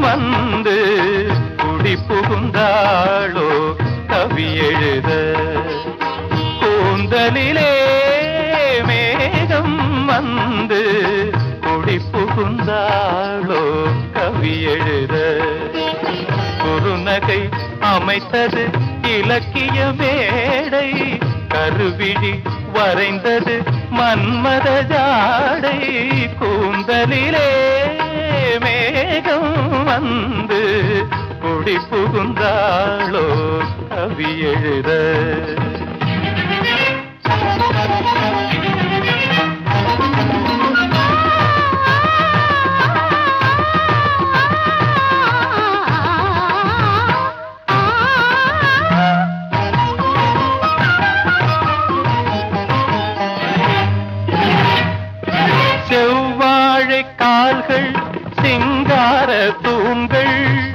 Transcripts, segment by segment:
வந்து குடி புகுந்தாளோ கவி எழுத கூந்தலிலே மேகம் வந்து குடி புகுந்தாளோ கவி எழுத குறுநகை அமைத்தது இலக்கிய மேடை கருவிழி வரைந்தது மன்மத ஜாடை கூந்தலிலே மேகம் வந்து குடி புகுந்தாளோ கவி எழுத செவ்வாழை கால்கள் சிங்கார தூண்கள்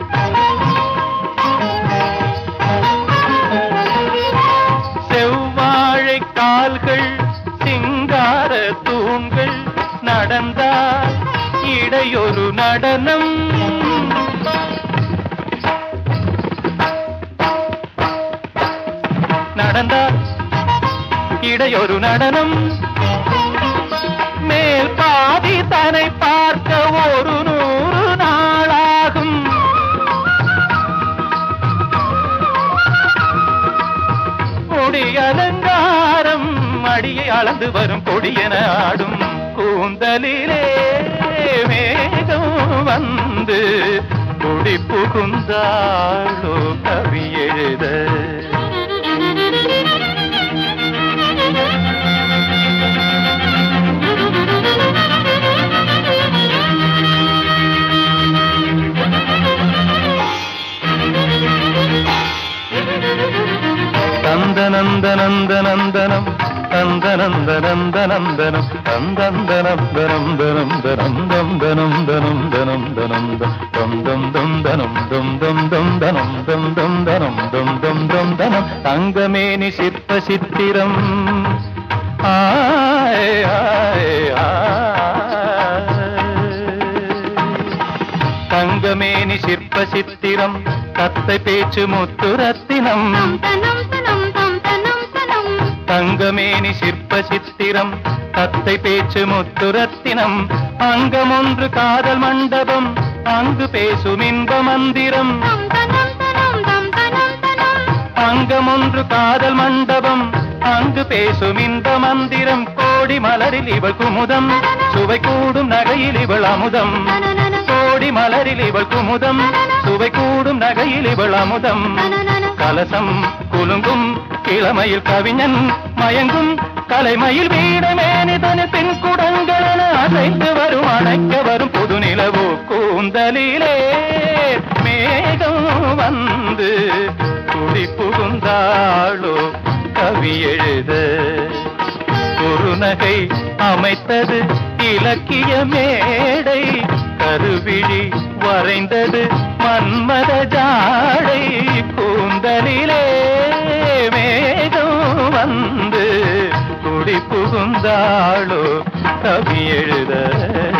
செவ்வாழை கால்கள் சிங்கார தூண்கள் நடந்தால் இடையொரு நடனம் நடந்தால் இடையொரு நடனம் மேல் பாதி தன்னை பார்க்க ஒரு நூறு நாளாகும் கொடி அலங்காரம் அடியை அளந்து வரும் கொடியன ஆடும் கூந்தலிலே மேகம் வந்து குடி புகுந்தாளோ கவி எழுத தந்தனந்தனந்தனந்தனம் தந்தனந்தனந்தனந்தனம் தந்தந்தனந்தனந்தனந்தனம் தம் தனம் தனம் தனம் தனம் தம் தம் தம் தனம் தம் தம் தம் தனம் தம் தம் தனம் தம் தம் தம் தனம் தங்கமேனி சிற்ப சித்திரம் ஆய் ஆய் ஆய் தங்கமேனி சிற்ப சித்திரம் கத்தை பேச்சு முத்துரத்தினம் தனம் தனம் தம் தனம் தனம் தங்கமேனி சிற்ப சித்திரம் கத்தை பேச்சு முத்துரத்தினம் அங்கமொன்று காதல் மண்டபம் அங்கு பேசும் இன்ப மந்திரம் தம் தனம் தனம் தம் தனம் தனம் அங்கமொன்று காதல் மண்டபம் அங்கு பேசும் இன்ப மந்திரம் கோடி மலரில் இவள் குமுதம் சுவை கூடும் நகையில் இவள் அமுதம் தனனன கோடி மலரில் இவள் குமுதம் சுவை கூடும் நகையில் இவள் அமுதம் தனனன கலசம் குலுங்கும் கிழமையில் கவிஞன் மயங்கும் கலைமயில் வீடமேனிதனில் பின் குடங்களென அசைந்து வரும் அணைக்க வரும் புது நிலவு கூந்தலிலே மேகம் வந்து குடி புகுந்தாளோ கவி எழுத குறுநகை அமைத்தது இலக்கிய மேடை கருவிழி வரைந்தது மன்மத ஜாடை கூந்தலிலே மேகம் வந்து குடி புகுந்தாளோ கவி எழுத